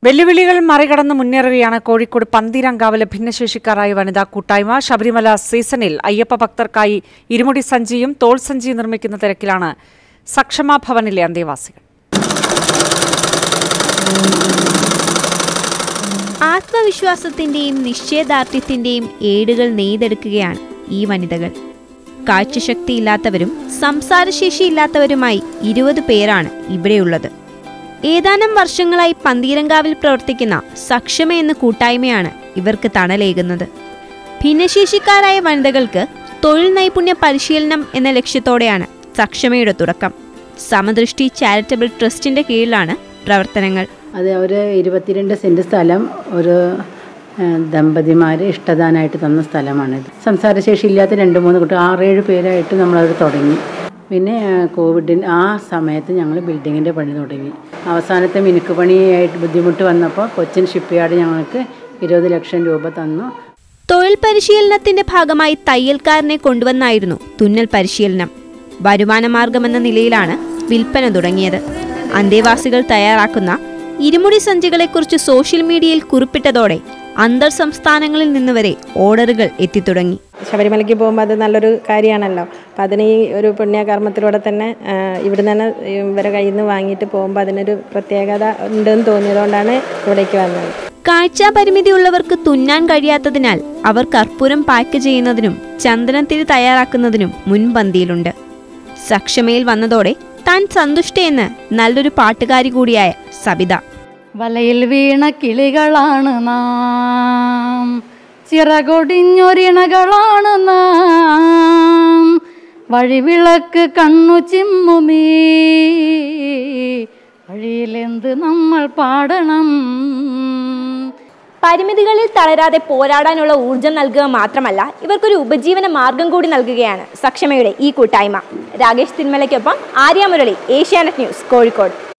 വെല്ലുവിളികൾ മറികടന്ന് മുന്നേറുകയാണ് കോഴിക്കോട് പന്തീരങ്കാവിലെ ഭിന്നശേഷിക്കാരായ വനിതാ കൂട്ടായ്മ ശബരിമല സീസണിൽ അയ്യപ്പ ഭക്തർക്കായി ഇരുമുടി സഞ്ചിയും തോൾ സഞ്ചിയും നിർമ്മിക്കുന്ന തിരക്കിലാണ് സക്ഷമ ഭവനിലെ അന്തേവാസികൾ ആത്മവിശ്വാസത്തിന്റെയും നിശ്ചയദാർഢ്യത്തിന്റെയും ഏടുകൾ നെയ്തെടുക്കുകയാണ് ഈ വനിതകൾ കാഴ്ചശക്തിയില്ലാത്തവരും സംസാരശേഷിയില്ലാത്തവരുമായി ഇരുപത് പേരാണ് ഇവിടെയുള്ളത് ഏതാനും വർഷങ്ങളായി പന്തീരങ്കാവിൽ പ്രവർത്തിക്കുന്ന സക്ഷമ എന്ന കൂട്ടായ്മയാണ് ഇവർക്ക് തണലേകുന്നത് ഭിന്നശേഷിക്കാരായ വനിതകൾക്ക് തൊഴിൽ നൈപുണ്യ പരിശീലനം എന്ന ലക്ഷ്യത്തോടെയാണ് സക്ഷമയുടെ തുടക്കം സമദൃഷ്ടി ചാരിറ്റബിൾ ട്രസ്റ്റിന്റെ കീഴിലാണ് പ്രവർത്തനങ്ങൾ അത് ഒരു ഇരുപത്തിരണ്ട് സെൻറ്റ് സ്ഥലം ഒരു ദമ്പതിമാർ ഇഷ്ടദാനമായിട്ട് തന്ന സ്ഥലമാണിത് സംസാരശേഷി ഇല്ലാത്ത രണ്ട് മൂന്ന് കുട്ടി ആറേഴ് പേരായിട്ട് നമ്മളത് തുടങ്ങി പിന്നെ കോവിഡിന് ആ സമയത്ത് ഞങ്ങൾ ബിൽഡിങ്ങിൻ്റെ പണി തുടങ്ങി അവസാനത്തെ മിനുക്ക് പണിയായിട്ട് ബുദ്ധിമുട്ട് വന്നപ്പോൾ കൊച്ചിൻ ഷിപ്പ്യാർഡ് ഞങ്ങൾക്ക് ഇരുപത് ലക്ഷം രൂപ തന്നു തൊഴിൽ പരിശീലനത്തിന്റെ ഭാഗമായി തയ്യൽക്കാരനെ കൊണ്ടുവന്നായിരുന്നു തുന്നൽ പരിശീലനം വരുമാനമാർഗമെന്ന നിലയിലാണ് വിൽപ്പന തുടങ്ങിയത് അന്തേവാസികൾ തയ്യാറാക്കുന്ന ഇരുമുടി സഞ്ചികളെക്കുറിച്ച് സോഷ്യൽ മീഡിയയിൽ കുറിപ്പിട്ടതോടെ അന്തർ സംസ്ഥാനങ്ങളിൽ നിന്ന് വരെ ഓർഡറുകൾ എത്തിത്തുടങ്ങി ശബരിമലയ്ക്ക് പോകുമ്പോൾ അത് നല്ലൊരു കാര്യമാണല്ലോ അപ്പം അതിന് ഈ ഒരു പുണ്യകർമ്മത്തിലൂടെ തന്നെ ആ, ഇവിടുന്ന് തന്നെ ഇവരെ കയ്യിൽ നിന്ന് വാങ്ങിയിട്ട് പോകുമ്പോൾ അതിനൊരു പ്രത്യേകത ഉണ്ടെന്ന് തോന്നിയതുകൊണ്ടാണ് ഇവിടേക്ക് വന്നത് കാഴ്ചാ പരിമിതിയുള്ളവർക്ക് തുന്നാൻ കഴിയാത്തതിനാൽ അവർ കർപ്പൂരം പാക്ക് ചെയ്യുന്നതിനും ചന്ദനത്തിരി തയ്യാറാക്കുന്നതിനും മുൻപന്തിയിലുണ്ട് സക്ഷമയിൽ വന്നതോടെ താൻ സന്തുഷ്ടയെന്ന് നല്ലൊരു പാട്ടുകാരി കൂടിയായ സബിത വലയിൽ വീണ കിളികളാണ് നാം ചിറകൊടിഞ്ഞൊരിണകളാണ് നാം വഴിവിളക്ക് കണ്ണു ചിമ്മുമീ വഴിയിലെന്ത് നമ്മൾ പാടണം പരിമിതികളിൽ തളരാതെ പോരാടാനുള്ള ഊർജം നൽകുക മാത്രമല്ല ഇവർക്കൊരു ഉപജീവന മാർഗം കൂടി നൽകുകയാണ് സക്ഷമയുടെ ഈ കൂട്ടായ്മ രാകേഷ് തിന്മലയ്ക്കൊപ്പം ആര്യ മുരളി ഏഷ്യാനെറ്റ് ന്യൂസ് കോഴിക്കോട്